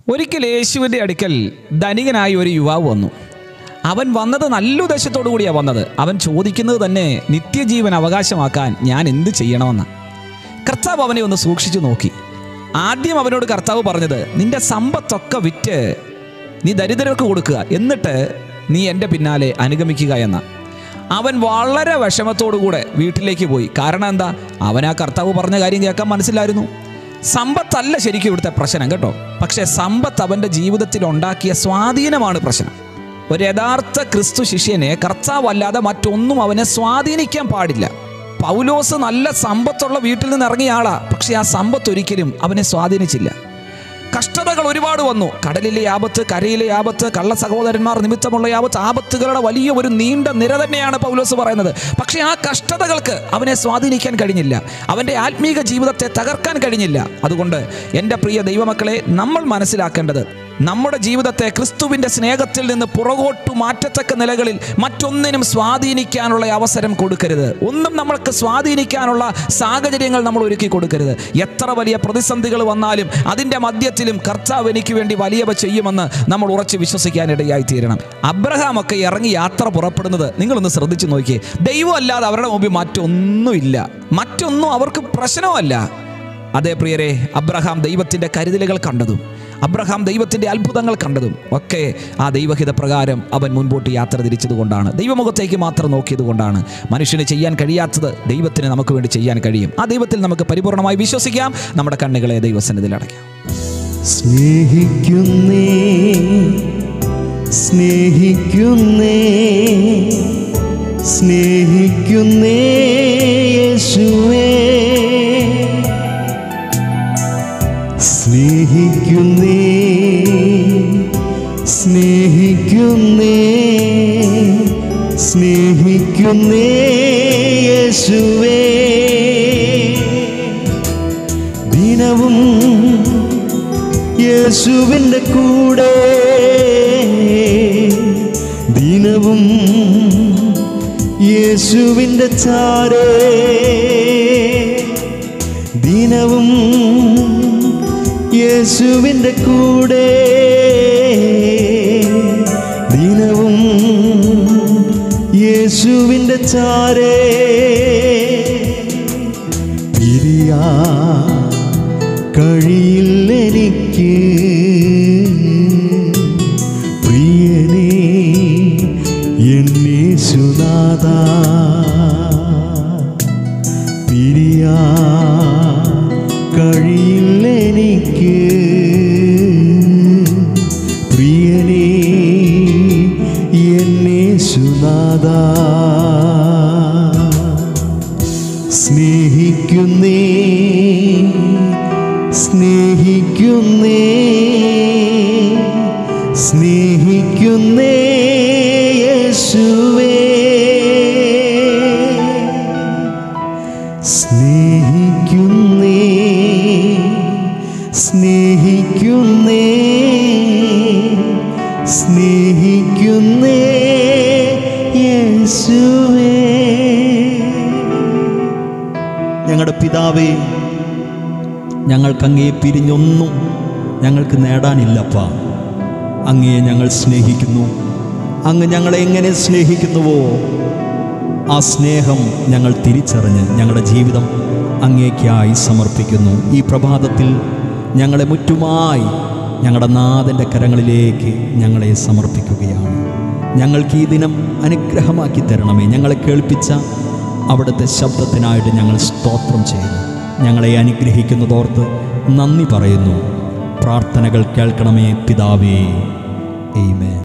ഒരിക്കൽ യേശുവിൻ്റെ അടുക്കൽ ധനികനായ ഒരു യുവാവ് വന്നു അവൻ വന്നത് നല്ല ഉദ്ദേശത്തോടു കൂടിയാണ് വന്നത് അവൻ ചോദിക്കുന്നത് തന്നെ നിത്യജീവൻ അവകാശമാക്കാൻ ഞാൻ എന്ത് ചെയ്യണമെന്ന് കർത്താവ് അവനെ ഒന്ന് സൂക്ഷിച്ചു നോക്കി ആദ്യം അവനോട് കർത്താവ് പറഞ്ഞത് നിന്റെ സമ്പത്തൊക്കെ വിറ്റ് നീ ദരിദ്രർക്ക് കൊടുക്കുക എന്നിട്ട് നീ എൻ്റെ പിന്നാലെ അനുഗമിക്കുക എന്ന അവൻ വളരെ വിഷമത്തോടു കൂടെ വീട്ടിലേക്ക് പോയി കാരണം എന്താ അവൻ ആ കർത്താവ് പറഞ്ഞ കാര്യം കേൾക്കാൻ മനസ്സിലായിരുന്നു സമ്പത്തല്ല ശരിക്കും ഇവിടുത്തെ പ്രശ്നം കേട്ടോ പക്ഷേ സമ്പത്ത് അവൻ്റെ ജീവിതത്തിൽ ഉണ്ടാക്കിയ സ്വാധീനമാണ് പ്രശ്നം ഒരു യഥാർത്ഥ ക്രിസ്തു ശിഷ്യനെ കർത്താവല്ലാതെ മറ്റൊന്നും അവനെ സ്വാധീനിക്കാൻ പാടില്ല പൗലോസ് നല്ല സമ്പത്തുള്ള വീട്ടിൽ നിന്ന് ഇറങ്ങിയ ആളാ പക്ഷെ ആ സമ്പത്ത് ഒരിക്കലും അവനെ സ്വാധീനിച്ചില്ല കഷ്ടതകൾ ഒരുപാട് വന്നു കടലിലെ ആപത്ത് കരയിലെ ആപത്ത് കള്ള സഹോദരന്മാർ നിമിത്തമുള്ള ആപത്ത് ആപത്തുകളുടെ വലിയ ഒരു നീണ്ട നിര തന്നെയാണ് പൗലോസ് പറയുന്നത് പക്ഷേ ആ കഷ്ടതകൾക്ക് അവനെ സ്വാധീനിക്കാൻ കഴിഞ്ഞില്ല അവൻ്റെ ആത്മീക ജീവിതത്തെ തകർക്കാൻ കഴിഞ്ഞില്ല അതുകൊണ്ട് എൻ്റെ പ്രിയ ദൈവമക്കളെ നമ്മൾ മനസ്സിലാക്കേണ്ടത് നമ്മുടെ ജീവിതത്തെ ക്രിസ്തുവിൻ്റെ സ്നേഹത്തിൽ നിന്ന് പുറകോട്ടു മാറ്റത്തക്ക നിലകളിൽ മറ്റൊന്നിനും സ്വാധീനിക്കാനുള്ള അവസരം കൊടുക്കരുത് ഒന്നും നമ്മൾക്ക് സ്വാധീനിക്കാനുള്ള സാഹചര്യങ്ങൾ നമ്മൾ ഒരുക്കി കൊടുക്കരുത് എത്ര വലിയ പ്രതിസന്ധികൾ വന്നാലും അതിൻ്റെ മധ്യത്തിലും കർത്താവ് എനിക്ക് വേണ്ടി വലിയവ ചെയ്യുമെന്ന് നമ്മൾ ഉറച്ച് വിശ്വസിക്കാനിടയായി തീരണം അബ്രഹാം ഒക്കെ ഇറങ്ങി യാത്ര പുറപ്പെടുന്നത് നിങ്ങളൊന്ന് ശ്രദ്ധിച്ചു നോക്കിയേ ദൈവം അല്ലാതെ അവരുടെ മുമ്പിൽ മറ്റൊന്നുമില്ല മറ്റൊന്നും അവർക്ക് പ്രശ്നമല്ല അതേ പ്രിയരെ അബ്രഹാം ദൈവത്തിൻ്റെ കരുതലുകൾ കണ്ടതും അബ്രഹാം ദൈവത്തിൻ്റെ അത്ഭുതങ്ങൾ കണ്ടതും ഒക്കെ ആ ദൈവഹിത പ്രകാരം അവൻ മുൻപോട്ട് യാത്ര തിരിച്ചതുകൊണ്ടാണ് ദൈവമുഖത്തേക്ക് മാത്രം നോക്കിയതുകൊണ്ടാണ് മനുഷ്യന് ചെയ്യാൻ കഴിയാത്തത് ദൈവത്തിന് നമുക്ക് വേണ്ടി ചെയ്യാൻ കഴിയും ആ ദൈവത്തിൽ നമുക്ക് പരിപൂർണമായി വിശ്വസിക്കാം നമ്മുടെ കണ്ണുകളെ ദൈവസന്നിധിയിൽ അടയ്ക്കാം സ്നേഹിക്കുന്നേ സ്നേഹിക്കുന്നേ സ്നേഹിക്കുന്നേ യേശുവേ സ്നേഹിക്കുന്നേ സ്നേഹിക്കുന്നേ സ്നേഹിക്കുന്നേ യേശുവേ ദിനവും യേശുവിൻ്റെ കൂടെ ദിനവും യേശുവിൻ്റെ ചാരേ ദിനവും യേശുവിൻ്റെ കൂടെ ദിനവും യേശുവിൻ്റെ ചാരേ പിരിയാ കഴിയില്ലെനിക്ക് പ്രിയനേ എന്നേശുനാഥ പിരിയാ കഴിയില്ലെനിക്ക് പ്രിയനേ എന്നേശുനാഥ സ്നേഹിക്കുന്നേ സ്നേഹിക്കുന്നേ സ്നേഹിക്കുന്നേ യേശുവേ സ്നേഹിക്കുന്നേ സ്നേഹിക്കുന്നേ സ്നേഹിക്കുന്നേ യേശുവേ ഞങ്ങളുടെ പിതാവേ ഞങ്ങൾക്ക് അങ്ങേ പിരിഞ്ഞൊന്നും ഞങ്ങൾക്ക് നേടാനില്ലപ്പ അങ്ങയെ ഞങ്ങൾ സ്നേഹിക്കുന്നു അങ്ങ് ഞങ്ങളെ എങ്ങനെ സ്നേഹിക്കുന്നുവോ ആ സ്നേഹം ഞങ്ങൾ തിരിച്ചറിഞ്ഞ് ഞങ്ങളുടെ ജീവിതം അങ്ങേക്കായി സമർപ്പിക്കുന്നു ഈ പ്രഭാതത്തിൽ ഞങ്ങളെ മുറ്റുമായി ഞങ്ങളുടെ നാഥൻ്റെ കരങ്ങളിലേക്ക് ഞങ്ങളെ സമർപ്പിക്കുകയാണ് ഞങ്ങൾക്ക് ഈ ദിനം അനുഗ്രഹമാക്കി തരണമേ ഞങ്ങളെ കേൾപ്പിച്ച അവിടുത്തെ ശബ്ദത്തിനായിട്ട് ഞങ്ങൾ സ്തോത്രം ചെയ്യുന്നു ഞങ്ങളെ അനുഗ്രഹിക്കുന്നതോർത്ത് നന്ദി പറയുന്നു പ്രാർത്ഥനകൾ കേൾക്കണമേ പിതാവേ എയ്മേ